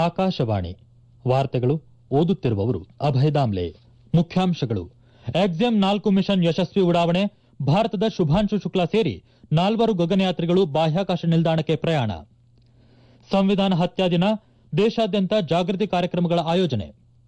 ಆಕಾಶವಾಣಿ ವಾರ್ತೆಗಳು ಓದುತ್ತಿರುವವರು ಅಭಯ ದಾಮ್ಲೆ ಮುಖ್ಯಾಂಶಗಳು ಎಕ್ಸಾಮ್ ನಾಲ್ಕು ಮಿಷನ್ ಯಶಸ್ವಿ ಉಡಾವಣೆ ಭಾರತದ ಶುಭಾಂಶು ಶುಕ್ಲಾ ಸೇರಿ ನಾಲ್ವರು ಗಗನಯಾತ್ರಿಗಳು ಬಾಹ್ಯಾಕಾಶ ನಿಲ್ದಾಣಕ್ಕೆ ಪ್ರಯಾಣ ಸಂವಿಧಾನ ಹತ್ಯಾ ದಿನ ದೇಶಾದ್ಯಂತ ಜಾಗೃತಿ ಕಾರ್ಯಕ್ರಮಗಳ ಆಯೋಜನೆ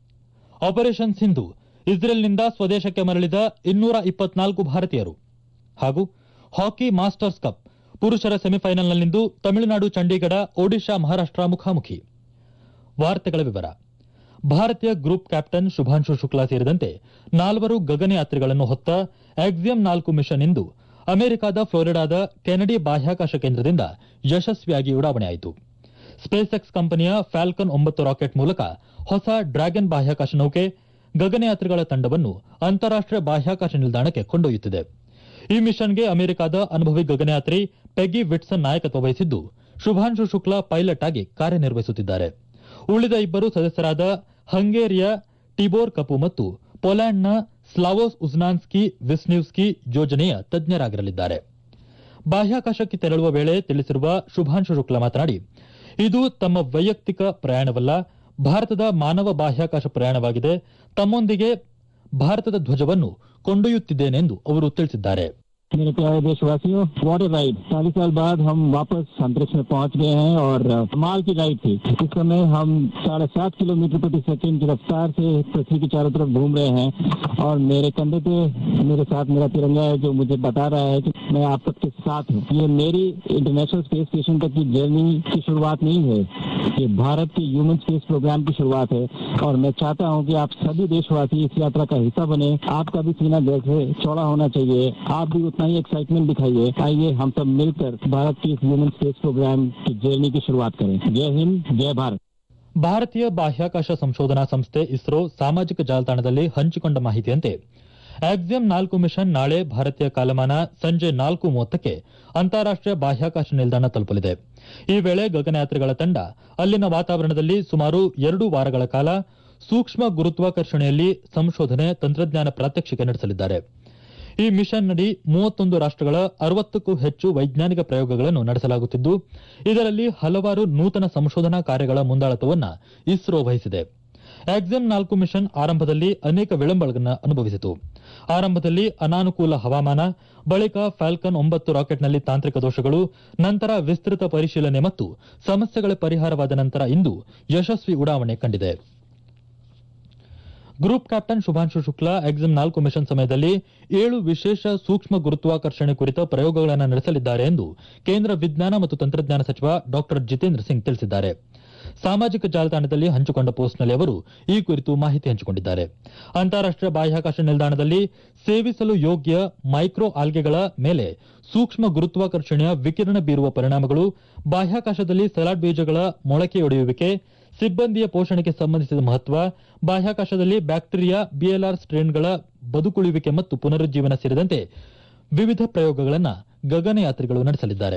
ಆಪರೇಷನ್ ಸಿಂಧು ಇಸ್ರೇಲ್ನಿಂದ ಸ್ವದೇಶಕ್ಕೆ ಮರಳಿದ ಇನ್ನೂರ ಇಪ್ಪತ್ನಾಲ್ಕು ಭಾರತೀಯರು ಹಾಗೂ ಹಾಕಿ ಮಾಸ್ಟರ್ಸ್ ಕಪ್ ಪುರುಷರ ಸೆಮಿಫೈನಲ್ನಲ್ಲಿಂದು ತಮಿಳುನಾಡು ಚಂಡೀಗಢ ಒಡಿಶಾ ಮಹಾರಾಷ್ಟ್ರ ಮುಖಾಮುಖಿ ವಾರ್ತೆಗಳ ವಿವರ ಭಾರತೀಯ ಗ್ರೂಪ್ ಕ್ಯಾಪ್ಟನ್ ಶುಭಾಂಶು ಶುಕ್ಲಾ ಸೇರಿದಂತೆ ನಾಲ್ವರು ಗಗನಯಾತ್ರಿಗಳನ್ನು ಹೊತ್ತ ಎಕ್ಸಿಯಂ ನಾಲ್ಕು ಮಿಷನ್ ಇಂದು ಅಮೆರಿಕದ ಫ್ಲೋರಿಡಾದ ಕೆನಡಿ ಬಾಹ್ಯಾಕಾಶ ಕೇಂದ್ರದಿಂದ ಯಶಸ್ವಿಯಾಗಿ ಉಡಾವಣೆಯಾಯಿತು ಸ್ಪೇಸ್ ಎಕ್ಸ್ ಕಂಪನಿಯ ಫ್ಯಾಲ್ಕನ್ ಒಂಬತ್ತು ರಾಕೆಟ್ ಮೂಲಕ ಹೊಸ ಡ್ರ್ಯಾಗನ್ ಬಾಹ್ಯಾಕಾಶ ನೌಕೆ ಗಗನಯಾತ್ರಿಗಳ ತಂಡವನ್ನು ಅಂತಾರಾಷ್ಟೀಯ ಬಾಹ್ಯಾಕಾಶ ನಿಲ್ದಾಣಕ್ಕೆ ಕೊಂಡೊಯ್ಯುತ್ತಿದೆ ಈ ಮಿಷನ್ಗೆ ಅಮೆರಿಕದ ಅನುಭವಿ ಗಗನಯಾತ್ರಿ ಪೆಗಿ ವಿಟ್ಸನ್ ನಾಯಕತ್ವ ವಹಿಸಿದ್ದು ಶುಭಾಂಶು ಶುಕ್ಲಾ ಪೈಲಟ್ ಆಗಿ ಕಾರ್ಯನಿರ್ವಹಿಸುತ್ತಿದ್ದಾರೆ ಉಳಿದ ಇಬ್ಬರು ಸದಸ್ಯರಾದ ಹಂಗೇರಿಯ ಟಿಬೋರ್ ಕಪು ಮತ್ತು ಪೋಲ್ಯಾಂಡ್ನ ಸ್ಲಾವೋಸ್ ಉಜ್ನಾನ್ಸ್ಕಿ ವಿಸ್ನ್ಯೂಸ್ಕಿ ಯೋಜನೆಯ ತಜ್ಞರಾಗಿರಲಿದ್ದಾರೆ ಬಾಹ್ಯಾಕಾಶಕ್ಕೆ ತೆರಳುವ ವೇಳೆ ತಿಳಿಸಿರುವ ಶುಭಾಂಶು ಶುಕ್ಲಾ ಮಾತನಾಡಿ ಇದು ತಮ್ಮ ವೈಯಕ್ತಿಕ ಪ್ರಯಾಣವಲ್ಲ ಭಾರತದ ಮಾನವ ಬಾಹ್ಯಾಕಾಶ ಪ್ರಯಾಣವಾಗಿದೆ ತಮ್ಮೊಂದಿಗೆ ಭಾರತದ ಧ್ವಜವನ್ನು ಕೊಂಡೊಯ್ಯುತ್ತಿದ್ದೇನೆಂದು ಅವರು ತಿಳಿಸಿದ್ದಾರೆ मेरे प्यारे देशवासियों वाटर राइड चालीस साल बाद हम वापस अंतरिक्ष में पहुंच गए हैं और कमाल की राइड थी इस समय हम साढ़े सात किलोमीटर प्रति सेकंड की रफ्तार से पृथ्वी के चारों तरफ घूम रहे हैं और मेरे कंधे पे मेरे साथ मेरा तिरंगा है जो मुझे बता रहा है कि मैं आप सबके साथ हूँ ये मेरी इंटरनेशनल स्पेस स्टेशन तक की जर्नी की शुरुआत नहीं है ये भारत के ह्यूमन स्पेस प्रोग्राम की शुरुआत है और मैं चाहता हूँ कि आप सभी देशवासी इस यात्रा का हिस्सा बने आपका भी सीना जैसे चौड़ा होना चाहिए आप भी उतना ही एक्साइटमेंट दिखाइए आइए हम सब मिलकर भारत की इस ह्यूमन स्पेस प्रोग्राम की जर्नी की शुरुआत करें जय हिंद जय भारत ಭಾರತೀಯ ಬಾಹ್ಯಾಕಾಶ ಸಂಶೋಧನಾ ಸಂಸ್ಥೆ ಇಸ್ರೋ ಸಾಮಾಜಿಕ ಜಾಲತಾಣದಲ್ಲಿ ಹಂಚಿಕೊಂಡ ಮಾಹಿತಿಯಂತೆ ಆಕ್ಸಿಯಂ ನಾಲ್ಕು ಮಿಷನ್ ನಾಳೆ ಭಾರತೀಯ ಕಾಲಮಾನ ಸಂಜೆ ನಾಲ್ಕು ಮೂವತ್ತಕ್ಕೆ ಅಂತಾರಾಷ್ಟೀಯ ಬಾಹ್ಯಾಕಾಶ ನಿಲ್ದಾಣ ತಲುಪಲಿದೆ ಈ ವೇಳೆ ಗಗನಯಾತ್ರಿಗಳ ತಂಡ ಅಲ್ಲಿನ ವಾತಾವರಣದಲ್ಲಿ ಸುಮಾರು ಎರಡು ವಾರಗಳ ಕಾಲ ಸೂಕ್ಷ್ಮ ಗುರುತ್ವಾಕರ್ಷಣೆಯಲ್ಲಿ ಸಂಶೋಧನೆ ತಂತ್ರಜ್ಞಾನ ಪ್ರಾತ್ಯಕ್ಷಿಕೆ ನಡೆಸಲಿದ್ದಾರೆ ಈ ಮಿಷನ್ನಡಿ ಮೂವತ್ತೊಂದು ರಾಷ್ಟಗಳ ಅರವತ್ತಕ್ಕೂ ಹೆಚ್ಚು ವೈಜ್ಞಾನಿಕ ಪ್ರಯೋಗಗಳನ್ನು ನಡೆಸಲಾಗುತ್ತಿದ್ದು ಇದರಲ್ಲಿ ಹಲವಾರು ನೂತನ ಸಂಶೋಧನಾ ಕಾರ್ಯಗಳ ಮುಂದಾಳತ್ವವನ್ನು ಇಸ್ರೋ ವಹಿಸಿದೆ ಆಕ್ಸಿಯಂ ನಾಲ್ಕು ಮಿಷನ್ ಆರಂಭದಲ್ಲಿ ಅನೇಕ ವಿಳಂಬಗಳನ್ನು ಅನುಭವಿಸಿತು ಆರಂಭದಲ್ಲಿ ಅನಾನುಕೂಲ ಹವಾಮಾನ ಬಳಿಕ ಫ್ಯಾಲ್ಕನ್ ಒಂಬತ್ತು ರಾಕೆಟ್ನಲ್ಲಿ ತಾಂತ್ರಿಕ ದೋಷಗಳು ನಂತರ ವಿಸ್ತೃತ ಪರಿಶೀಲನೆ ಮತ್ತು ಸಮಸ್ಯೆಗಳ ಪರಿಹಾರವಾದ ನಂತರ ಇಂದು ಯಶಸ್ವಿ ಉಡಾವಣೆ ಕಂಡಿದೆ group captain Shubhanshu Shukla Axiom ನಾಲ್ಕು ಮಿಷನ್ ಸಮಯದಲ್ಲಿ ಏಳು ವಿಶೇಷ ಸೂಕ್ಷ್ಮ ಗುರುತ್ವಾಕರ್ಷಣೆ ಕುರಿತ ಪ್ರಯೋಗಗಳನ್ನು ನಡೆಸಲಿದ್ದಾರೆ ಎಂದು ಕೇಂದ್ರ ವಿಜ್ಞಾನ ಮತ್ತು ತಂತ್ರಜ್ಞಾನ ಸಚಿವ ಡಾ ಜಿತೇಂದ್ರ ಸಿಂಗ್ ತಿಳಿಸಿದ್ದಾರೆ ಸಾಮಾಜಿಕ ಜಾಲತಾಣದಲ್ಲಿ ಹಂಚಿಕೊಂಡ ಪೋಸ್ಟ್ನಲ್ಲಿ ಅವರು ಈ ಕುರಿತು ಮಾಹಿತಿ ಹಂಚಿಕೊಂಡಿದ್ದಾರೆ ಅಂತಾರಾಷ್ಟೀಯ ಬಾಹ್ಯಾಕಾಶ ನಿಲ್ದಾಣದಲ್ಲಿ ಸೇವಿಸಲು ಯೋಗ್ಯ ಮೈಕ್ರೋ ಆಲ್ಗೆಗಳ ಮೇಲೆ ಸೂಕ್ಷ್ಮ ಗುರುತ್ವಾಕರ್ಷಣೆಯ ವಿಕಿರಣ ಬೀರುವ ಪರಿಣಾಮಗಳು ಬಾಹ್ಯಾಕಾಶದಲ್ಲಿ ಸಲಾಡ್ ಬೀಜಗಳ ಮೊಳಕೆಯೊಡೆಯುವಿಕೆ ಸಿಬ್ಬಂದಿಯ ಪೋಷಣೆಗೆ ಸಂಬಂಧಿಸಿದ ಮಹತ್ವ ಬಾಹ್ಯಾಕಾಶದಲ್ಲಿ ಬ್ಯಾಕ್ಟೀರಿಯಾ ಬಿಎಲ್ಆರ್ ಸ್ಟ್ರೇನ್ಗಳ ಬದುಕುಳಿಯುವಿಕೆ ಮತ್ತು ಪುನರುಜ್ಜೀವನ ಸೇರಿದಂತೆ ವಿವಿಧ ಪ್ರಯೋಗಗಳನ್ನು ಗಗನಯಾತ್ರಿಗಳು ನಡೆಸಲಿದ್ದಾರೆ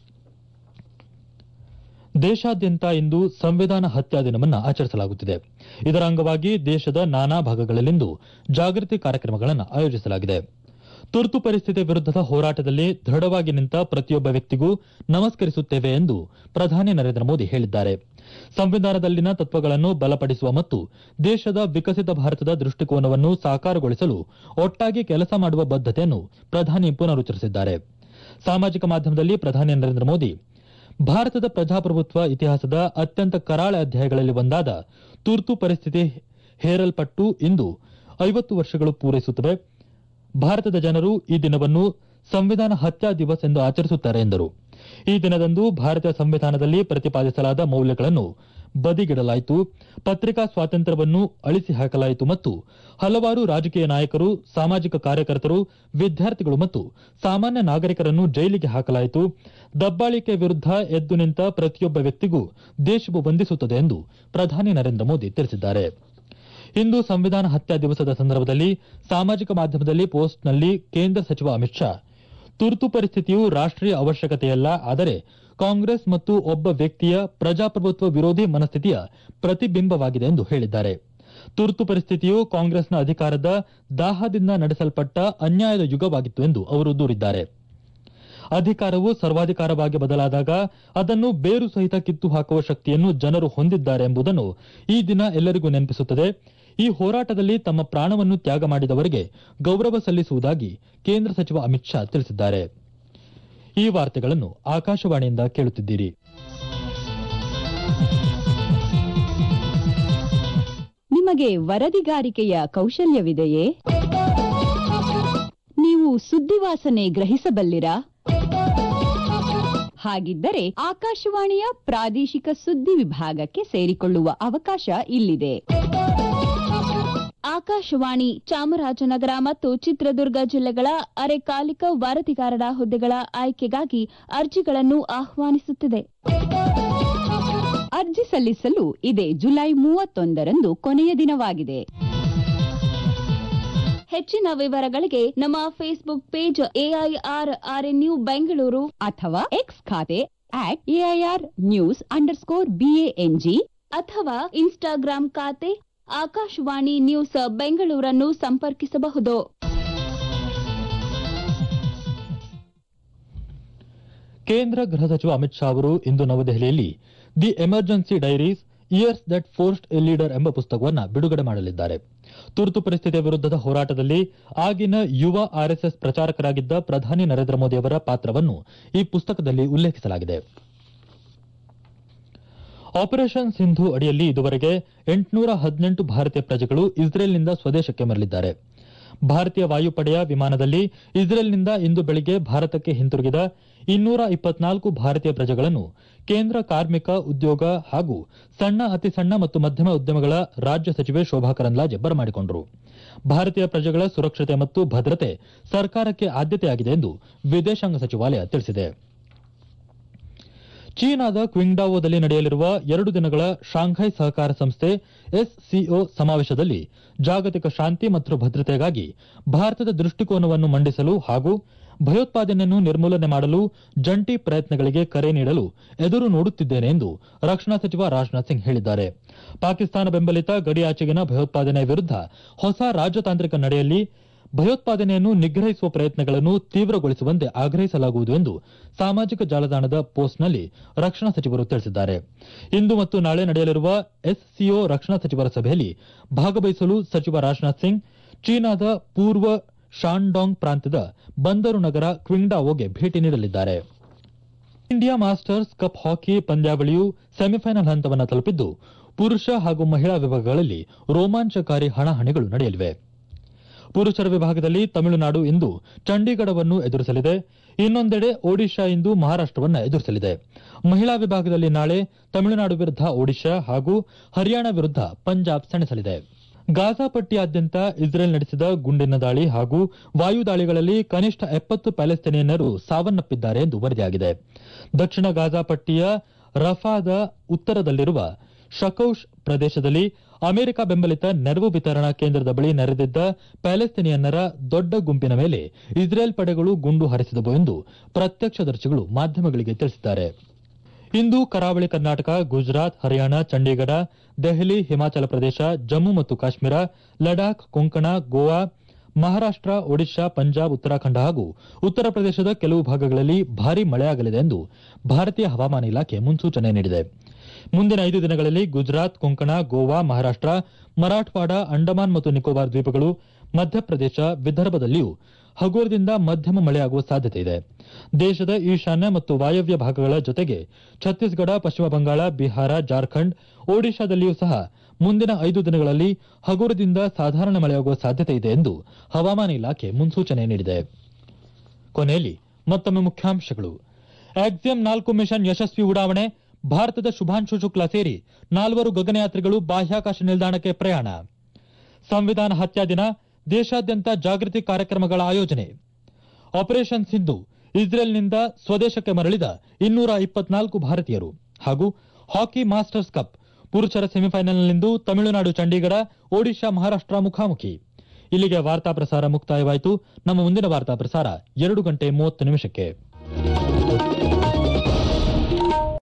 ದೇಶಾದ್ಯಂತ ಇಂದು ಸಂವಿಧಾನ ಹತ್ಯಾ ದಿನವನ್ನು ಆಚರಿಸಲಾಗುತ್ತಿದೆ ಇದರ ಅಂಗವಾಗಿ ದೇಶದ ನಾನಾ ಭಾಗಗಳಲ್ಲಿಂದು ಜಾಗೃತಿ ಕಾರ್ಯಕ್ರಮಗಳನ್ನು ಆಯೋಜಿಸಲಾಗಿದೆ ತುರ್ತು ಪರಿಸ್ಥಿತಿ ವಿರುದ್ದದ ಹೋರಾಟದಲ್ಲಿ ದೃಢವಾಗಿ ನಿಂತ ಪ್ರತಿಯೊಬ್ಬ ವ್ಯಕ್ತಿಗೂ ನಮಸ್ಕರಿಸುತ್ತೇವೆ ಎಂದು ಪ್ರಧಾನಿ ನರೇಂದ್ರ ಮೋದಿ ಹೇಳಿದ್ದಾರೆ ಸಂವಿಧಾನದಲ್ಲಿನ ತತ್ವಗಳನ್ನು ಬಲಪಡಿಸುವ ಮತ್ತು ದೇಶದ ವಿಕಸಿತ ಭಾರತದ ದೃಷ್ಟಿಕೋನವನ್ನು ಸಾಕಾರಗೊಳಿಸಲು ಒಟ್ಟಾಗಿ ಕೆಲಸ ಮಾಡುವ ಬದ್ದತೆಯನ್ನು ಪ್ರಧಾನಿ ಪುನರುಚ್ಚರಿಸಿದ್ದಾರೆ ಸಾಮಾಜಿಕ ಮಾಧ್ಯಮದಲ್ಲಿ ಪ್ರಧಾನಿ ನರೇಂದ್ರ ಮೋದಿ ಭಾರತದ ಪ್ರಜಾಪ್ರಭುತ್ವ ಇತಿಹಾಸದ ಅತ್ಯಂತ ಕರಾಳ ಅಧ್ಯಾಯಗಳಲ್ಲಿ ಒಂದಾದ ತುರ್ತು ಪರಿಸ್ಥಿತಿ ಹೇರಲ್ಪಟ್ಟು ಇಂದು ಐವತ್ತು ವರ್ಷಗಳು ಪೂರೈಸುತ್ತವೆ ಭಾರತದ ಜನರು ಈ ದಿನವನ್ನು ಸಂವಿಧಾನ ಹತ್ಯಾ ದಿವಸ್ ಎಂದು ಆಚರಿಸುತ್ತಾರೆ ಎಂದರು ಈ ದಿನದಂದು ಭಾರತೀಯ ಸಂವಿಧಾನದಲ್ಲಿ ಪ್ರತಿಪಾದಿಸಲಾದ ಮೌಲ್ಯಗಳನ್ನು ಬದಿಗಿಡಲಾಯಿತು ಪತ್ರಿಕಾ ಸ್ವಾತಂತ್ರ್ಯವನ್ನು ಅಳಿಸಿ ಹಾಕಲಾಯಿತು ಮತ್ತು ಹಲವಾರು ರಾಜಕೀಯ ನಾಯಕರು ಸಾಮಾಜಿಕ ಕಾರ್ಯಕರ್ತರು ವಿದ್ಯಾರ್ಥಿಗಳು ಮತ್ತು ಸಾಮಾನ್ಯ ನಾಗರಿಕರನ್ನು ಜೈಲಿಗೆ ಹಾಕಲಾಯಿತು ದಬ್ಬಾಳಿಕೆ ವಿರುದ್ಧ ಎದ್ದು ನಿಂತ ಪ್ರತಿಯೊಬ್ಬ ವ್ಯಕ್ತಿಗೂ ದೇಶವು ವಂದಿಸುತ್ತದೆ ಎಂದು ಪ್ರಧಾನಿ ನರೇಂದ್ರ ಮೋದಿ ತಿಳಿಸಿದ್ದಾರೆ ಇಂದು ಸಂವಿಧಾನ ಹತ್ಯಾ ದಿವಸದ ಸಂದರ್ಭದಲ್ಲಿ ಸಾಮಾಜಿಕ ಮಾಧ್ಯಮದಲ್ಲಿ ಪೋಸ್ಟ್ನಲ್ಲಿ ಕೇಂದ್ರ ಸಚಿವ ಅಮಿತ್ ಶಾ ತುರ್ತು ಪರಿಸ್ಥಿತಿಯು ರಾಷ್ಟೀಯ ಅವಶ್ಯಕತೆಯಲ್ಲ ಆದರೆ ಕಾಂಗ್ರೆಸ್ ಮತ್ತು ಒಬ್ಬ ವ್ಯಕ್ತಿಯ ಪ್ರಜಾಪ್ರಭುತ್ವ ವಿರೋಧಿ ಮನಸ್ಥಿತಿಯ ಪ್ರತಿಬಿಂಬವಾಗಿದೆ ಎಂದು ಹೇಳಿದ್ದಾರೆ ತುರ್ತು ಪರಿಸ್ಥಿತಿಯು ಕಾಂಗ್ರೆಸ್ನ ಅಧಿಕಾರದ ದಾಹದಿಂದ ನಡೆಸಲ್ಪಟ್ಟ ಅನ್ಯಾಯದ ಯುಗವಾಗಿತ್ತು ಎಂದು ಅವರು ದೂರಿದ್ದಾರೆ ಅಧಿಕಾರವು ಸರ್ವಾಧಿಕಾರವಾಗಿ ಬದಲಾದಾಗ ಅದನ್ನು ಬೇರು ಸಹಿತ ಕಿತ್ತು ಹಾಕುವ ಶಕ್ತಿಯನ್ನು ಜನರು ಹೊಂದಿದ್ದಾರೆ ಎಂಬುದನ್ನು ಈ ದಿನ ಎಲ್ಲರಿಗೂ ನೆನಪಿಸುತ್ತದೆ ಈ ಹೋರಾಟದಲ್ಲಿ ತಮ್ಮ ಪ್ರಾಣವನ್ನು ತ್ಯಾಗ ಮಾಡಿದವರಿಗೆ ಗೌರವ ಸಲ್ಲಿಸುವುದಾಗಿ ಕೇಂದ್ರ ಸಚಿವ ಅಮಿತ್ ಶಾ ತಿಳಿಸಿದ್ದಾರೆ ಈ ವಾರ್ತೆಗಳನ್ನು ಆಕಾಶವಾಣಿಯಿಂದ ಕೇಳುತ್ತಿದ್ದೀರಿ ನಿಮಗೆ ವರದಿಗಾರಿಕೆಯ ಕೌಶಲ್ಯವಿದೆಯೇ ನೀವು ಸುದ್ದಿವಾಸನೆ ಗ್ರಹಿಸಬಲ್ಲಿರಾ ಹಾಗಿದ್ದರೆ ಆಕಾಶವಾಣಿಯ ಪ್ರಾದೇಶಿಕ ಸುದ್ದಿ ವಿಭಾಗಕ್ಕೆ ಸೇರಿಕೊಳ್ಳುವ ಅವಕಾಶ ಇಲ್ಲಿದೆ ಆಕಾಶವಾಣಿ ಚಾಮರಾಜನಗರ ಮತ್ತು ಚಿತ್ರದುರ್ಗ ಜಿಲ್ಲೆಗಳ ಅರೆಕಾಲಿಕ ವರದಿಗಾರರ ಹುದ್ದೆಗಳ ಆಯ್ಕೆಗಾಗಿ ಅರ್ಜಿಗಳನ್ನು ಆಹ್ವಾನಿಸುತ್ತಿದೆ ಅರ್ಜಿ ಸಲ್ಲಿಸಲು ಇದೇ ಜುಲೈ ಮೂವತ್ತೊಂದರಂದು ಕೊನೆಯ ದಿನವಾಗಿದೆ ಹೆಚ್ಚಿನ ವಿವರಗಳಿಗೆ ನಮ್ಮ Facebook page AIR RNU Bengaluru ಅಥವಾ ಎಕ್ಸ್ ಖಾತೆ at AIR news underscore BANG ಅಥವಾ ಇನ್ಸ್ಟಾಗ್ರಾಂ ಖಾತೆ ಆಕಾಶವಾಣಿ ನ್ಯೂಸ್ ಬೆಂಗಳೂರನ್ನು ಸಂಪರ್ಕಿಸಬಹುದು ಕೇಂದ್ರ ಗೃಹ ಸಚಿವ ಅಮಿತ್ ಶಾ ಅವರು ಇಂದು ನವದೆಹಲಿಯಲ್ಲಿ the emergency diaries years that forged a leader ಎಂಬ ಪುಸ್ತಕವನ್ನು ಬಿಡುಗಡೆ ಮಾಡಲಿದ್ದಾರೆ ತುರ್ತು ಪರಿಸ್ಥಿತಿಯ ವಿರುದ್ಧದ ಹೋರಾಟದಲ್ಲಿ ಆಗಿನ ಯುವ ಆರ್ಎಸ್ಎಸ್ ಪ್ರಚಾರಕರಾಗಿದ್ದ ಪ್ರಧಾನಿ ನರೇಂದ್ರ ಮೋದಿ ಅವರ ಪಾತ್ರವನ್ನು ಈ ಪುಸ್ತಕದಲ್ಲಿ ಉಲ್ಲೇಖಿಸಲಾಗಿದೆ ಆಪರೇಷನ್ ಸಿಂಧು ಅಡಿಯಲ್ಲಿ ಇದುವರೆಗೆ ಎಂಟುನೂರ ಹದಿನೆಂಟು ಭಾರತೀಯ ಪ್ರಜೆಗಳು ಇಸ್ರೇಲ್ನಿಂದ ಸ್ವದೇಶಕ್ಕೆ ಮರಳಿದ್ದಾರೆ ಭಾರತೀಯ ವಾಯುಪಡೆಯ ವಿಮಾನದಲ್ಲಿ ಇಸ್ರೇಲ್ನಿಂದ ಇಂದು ಬೆಳಿಗ್ಗೆ ಭಾರತಕ್ಕೆ ಹಿಂತಿರುಗಿದ ಇನ್ನೂರ ಇಪ್ಪತ್ನಾಲ್ಕು ಭಾರತೀಯ ಪ್ರಜೆಗಳನ್ನು ಕೇಂದ್ರ ಕಾರ್ಮಿಕ ಉದ್ಯೋಗ ಹಾಗೂ ಸಣ್ಣ ಅತಿ ಸಣ್ಣ ಮತ್ತು ಮಧ್ಯಮ ಉದ್ಯಮಗಳ ರಾಜ್ಯ ಸಚಿವೆ ಶೋಭಾ ಕರಂದ್ಲಾಜೆ ಬರಮಾಡಿಕೊಂಡರು ಭಾರತೀಯ ಪ್ರಜೆಗಳ ಸುರಕ್ಷತೆ ಮತ್ತು ಭದ್ರತೆ ಸರ್ಕಾರಕ್ಕೆ ಆದ್ಯತೆಯಾಗಿದೆ ಎಂದು ವಿದೇಶಾಂಗ ಸಚಿವಾಲಯ ತಿಳಿಸಿದೆ ಚೀನಾದ ಕ್ವಿಂಗ್ಡಾವೋದಲ್ಲಿ ನಡೆಯಲಿರುವ ಎರಡು ದಿನಗಳ ಶಾಂಘೈ ಸಹಕಾರ ಸಂಸ್ಥೆ ಎಸ್ಸಿಒ ಸಮಾವೇಶದಲ್ಲಿ ಜಾಗತಿಕ ಶಾಂತಿ ಮತ್ತು ಭದ್ರತೆಗಾಗಿ ಭಾರತದ ದೃಷ್ಟಿಕೋನವನ್ನು ಮಂಡಿಸಲು ಹಾಗೂ ಭಯೋತ್ಪಾದನೆಯನ್ನು ನಿರ್ಮೂಲನೆ ಮಾಡಲು ಜಂಟಿ ಪ್ರಯತ್ನಗಳಿಗೆ ಕರೆ ನೀಡಲು ಎದುರು ನೋಡುತ್ತಿದ್ದೇನೆ ಎಂದು ರಕ್ಷಣಾ ಸಚಿವ ರಾಜನಾಥ್ ಸಿಂಗ್ ಹೇಳಿದ್ದಾರೆ ಪಾಕಿಸ್ತಾನ ಬೆಂಬಲಿತ ಗಡಿಯಾಚೆಗಿನ ಭಯೋತ್ಪಾದನೆ ವಿರುದ್ಧ ಹೊಸ ರಾಜತಾಂತ್ರಿಕ ನಡೆಯಲ್ಲಿ ಭಯೋತ್ಪಾದನೆಯನ್ನು ನಿಗ್ರಹಿಸುವ ಪ್ರಯತ್ನಗಳನ್ನು ತೀವ್ರಗೊಳಿಸುವಂತೆ ಆಗ್ರಹಿಸಲಾಗುವುದು ಎಂದು ಸಾಮಾಜಿಕ ಜಾಲತಾಣದ ಪೋಸ್ಟ್ನಲ್ಲಿ ರಕ್ಷಣಾ ಸಚಿವರು ತಿಳಿಸಿದ್ದಾರೆ ಇಂದು ಮತ್ತು ನಾಳೆ ನಡೆಯಲಿರುವ ಎಸ್ಸಿಒ ರಕ್ಷಣಾ ಸಚಿವರ ಸಭೆಯಲ್ಲಿ ಭಾಗವಹಿಸಲು ಸಚಿವ ರಾಜನಾಥ್ ಸಿಂಗ್ ಚೀನಾದ ಪೂರ್ವ ಶಾನ್ಡಾಂಗ್ ಪ್ರಾಂತ್ಯದ ಬಂದರು ನಗರ ಕ್ವಿಂಗ್ಡಾವೋಗೆ ಭೇಟಿ ನೀಡಲಿದ್ದಾರೆ ಇಂಡಿಯಾ ಮಾಸ್ಟರ್ಸ್ ಕಪ್ ಹಾಕಿ ಪಂದ್ಯಾವಳಿಯು ಸೆಮಿಫೈನಲ್ ಹಂತವನ್ನು ತಲುಪಿದ್ದು ಪುರುಷ ಹಾಗೂ ಮಹಿಳಾ ವಿಭಾಗಗಳಲ್ಲಿ ರೋಮಾಂಚಕಾರಿ ಹಣಾಹಣಿಗಳು ನಡೆಯಲಿವೆ ಪುರುಷರ ವಿಭಾಗದಲ್ಲಿ ತಮಿಳುನಾಡು ಇಂದು ಚಂಡೀಗಢವನ್ನು ಎದುರಿಸಲಿದೆ ಇನ್ನೊಂದೆಡೆ ಒಡಿಶಾ ಇಂದು ಮಹಾರಾಷ್ಟವನ್ನು ಎದುರಿಸಲಿದೆ ಮಹಿಳಾ ವಿಭಾಗದಲ್ಲಿ ನಾಳೆ ತಮಿಳುನಾಡು ವಿರುದ್ಧ ಒಡಿಶಾ ಹಾಗೂ ಹರಿಯಾಣ ವಿರುದ್ಧ ಪಂಜಾಬ್ ಸೆಣಸಲಿದೆ ಗಾಜಾ ಪಟ್ಟಿಯಾದ್ಯಂತ ಇಸ್ರೇಲ್ ನಡೆಸಿದ ಗುಂಡಿನ ದಾಳಿ ಹಾಗೂ ವಾಯು ದಾಳಿಗಳಲ್ಲಿ ಕನಿಷ್ಠ ಎಪ್ಪತ್ತು ಪ್ಯಾಲೆಸ್ತೇನಿಯನ್ನರು ಸಾವನ್ನಪ್ಪಿದ್ದಾರೆ ಎಂದು ವರದಿಯಾಗಿದೆ ದಕ್ಷಿಣ ಗಾಜಾ ಪಟ್ಟಿಯ ರಫಾದ ಉತ್ತರದಲ್ಲಿರುವ ಶಕೌಶ್ ಪ್ರದೇಶದಲ್ಲಿ ಅಮೆರಿಕ ಬೆಂಬಲಿತ ನೆರವು ವಿತರಣಾ ಕೇಂದ್ರದ ಬಳಿ ನೆರೆದಿದ್ದ ಪ್ಯಾಲೆಸ್ತೇನಿಯನ್ನರ ದೊಡ್ಡ ಗುಂಪಿನ ಮೇಲೆ ಇಸ್ರೇಲ್ ಪಡೆಗಳು ಗುಂಡು ಹಾರಿಸಿದವು ಎಂದು ಪ್ರತ್ಯಕ್ಷದರ್ಶಿಗಳು ಮಾಧ್ಯಮಗಳಿಗೆ ತಿಳಿಸಿದ್ದಾರೆ ಇಂದು ಕರಾವಳಿ ಕರ್ನಾಟಕ ಗುಜರಾತ್ ಹರಿಯಾಣ ಚಂಡೀಗಢ ದೆಹಲಿ ಹಿಮಾಚಲ ಪ್ರದೇಶ ಜಮ್ಮು ಮತ್ತು ಕಾಶ್ಮೀರ ಲಡಾಖ್ ಕೊಂಕಣ ಗೋವಾ ಮಹಾರಾಷ್ಟ ಒಡಿಶಾ ಪಂಜಾಬ್ ಉತ್ತರಾಖಂಡ ಹಾಗೂ ಉತ್ತರ ಪ್ರದೇಶದ ಕೆಲವು ಭಾಗಗಳಲ್ಲಿ ಭಾರೀ ಮಳೆಯಾಗಲಿದೆ ಎಂದು ಭಾರತೀಯ ಹವಾಮಾನ ಇಲಾಖೆ ಮುನ್ಸೂಚನೆ ನೀಡಿದೆ ಮುಂದಿನ ಐದು ದಿನಗಳಲ್ಲಿ ಗುಜರಾತ್ ಕೊಂಕಣ ಗೋವಾ ಮಹಾರಾಷ್ಟ ಮರಾಠವಾಡ ಅಂಡಮಾನ್ ಮತ್ತು ನಿಕೋಬಾರ್ ದ್ವೀಪಗಳು ಮಧ್ಯಪ್ರದೇಶ ವಿದರ್ಭದಲ್ಲಿಯೂ ಹಗುರದಿಂದ ಮಧ್ಯಮ ಮಳೆಯಾಗುವ ಸಾಧ್ಯತೆ ಇದೆ ದೇಶದ ಈಶಾನ್ಯ ಮತ್ತು ವಾಯವ್ಯ ಭಾಗಗಳ ಜೊತೆಗೆ ಛತ್ತೀಸ್ಗಢ ಪಶ್ಚಿಮ ಬಂಗಾಳ ಬಿಹಾರ ಜಾರ್ಖಂಡ್ ಒಡಿಶಾದಲ್ಲಿಯೂ ಸಹ ಮುಂದಿನ ಐದು ದಿನಗಳಲ್ಲಿ ಹಗುರದಿಂದ ಸಾಧಾರಣ ಮಳೆಯಾಗುವ ಸಾಧ್ಯತೆ ಇದೆ ಎಂದು ಹವಾಮಾನ ಇಲಾಖೆ ಮುನ್ಸೂಚನೆ ನೀಡಿದೆ ಕೊನೆಯಲ್ಲಿ ಮತ್ತೊಮ್ಮೆ ಮುಖ್ಯಾಂಶಗಳು ಆಕ್ಸಿಯಂ ನಾಲ್ಕು ಮಿಷನ್ ಯಶಸ್ವಿ ಉಡಾವಣೆ ಭಾರತದ ಶುಭಾಂಶು ಶುಕ್ಲಾ ಸೇರಿ ನಾಲ್ವರು ಗಗನಯಾತ್ರಿಗಳು ಬಾಹ್ಯಾಕಾಶ ನಿಲ್ದಾಣಕ್ಕೆ ಪ್ರಯಾಣ ಸಂವಿಧಾನ ಹತ್ಯಾ ದಿನ ದೇಶಾದ್ಯಂತ ಜಾಗೃತಿ ಕಾರ್ಯಕ್ರಮಗಳ ಆಯೋಜನೆ ಆಪರೇಷನ್ ಸಿಂಧು ಇಸ್ರೇಲ್ನಿಂದ ಸ್ವದೇಶಕ್ಕೆ ಮರಳಿದ ಇನ್ನೂರ ಇಪ್ಪತ್ನಾಲ್ಕು ಭಾರತೀಯರು ಹಾಗೂ ಹಾಕಿ ಮಾಸ್ಟರ್ಸ್ ಕಪ್ ಪುರುಷರ ಸೆಮಿಫೈನಲ್ನಲ್ಲಿಂದು ತಮಿಳುನಾಡು ಚಂಡೀಗಢ ಒಡಿಶಾ ಮಹಾರಾಷ್ಟ ಮುಖಾಮುಖಿ ಇಲ್ಲಿಗೆ ವಾರ್ತಾ ಪ್ರಸಾರ ಮುಕ್ತಾಯವಾಯಿತು ನಮ್ಮ ಮುಂದಿನ ವಾರ್ತಾ ಪ್ರಸಾರ ಎರಡು ಗಂಟೆ ಮೂವತ್ತು ನಿಮಿಷಕ್ಕೆ